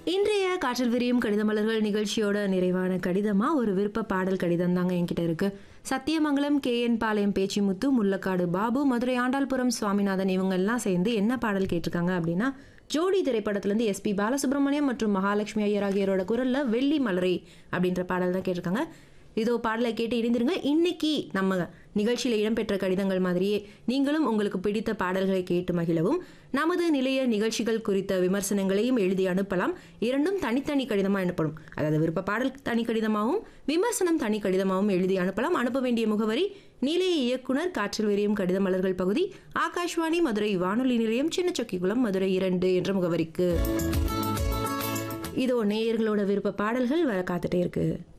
இன்றைய காற்றில் விரியும் கடிதமலர்கள் நிகழ்ச்சியோட நிறைவான கடிதமா ஒரு விருப்ப பாடல் கடிதம் தாங்க என்கிட்ட இருக்கு சத்தியமங்கலம் கே என் பாளையம் பேச்சிமுத்து முல்லக்காடு பாபு மதுரை ஆண்டாள்புரம் சுவாமிநாதன் இவங்க எல்லாம் சேர்ந்து என்ன பாடல் கேட்டிருக்காங்க அப்படின்னா ஜோடி திரைப்படத்திலிருந்து எஸ்பி பாலசுப்ரமணியம் மற்றும் மகாலட்சுமி ஐயர் ஆகியோரோட குரல்ல வெள்ளி மலரே அப்படின்ற பாடல் தான் கேட்டிருக்காங்க இதோ பாடலை கேட்டு இணைந்திருங்க இன்னைக்கு நம்ம நிகழ்ச்சியில் இடம்பெற்ற கடிதங்கள் மாதிரியே நீங்களும் உங்களுக்கு பிடித்த பாடல்களை கேட்டு மகிழவும் நமது நிலைய நிகழ்ச்சிகள் குறித்த விமர்சனங்களையும் எழுதி அனுப்பலாம் இரண்டும் தனித்தனி கடிதமாக அனுப்பணும் அதாவது விருப்ப பாடல் தனி கடிதமாகவும் விமர்சனம் தனி கடிதமாகவும் எழுதி அனுப்பலாம் அனுப்ப வேண்டிய முகவரி நிலைய இயக்குனர் காற்றில் விரியும் கடித மலர்கள் பகுதி ஆகாஷ்வாணி மதுரை வானொலி நிலையம் சின்னச்சொக்கிக்குளம் மதுரை இரண்டு என்ற முகவரிக்கு இதோ நேயர்களோட விருப்ப பாடல்கள் வர காத்துட்டே இருக்கு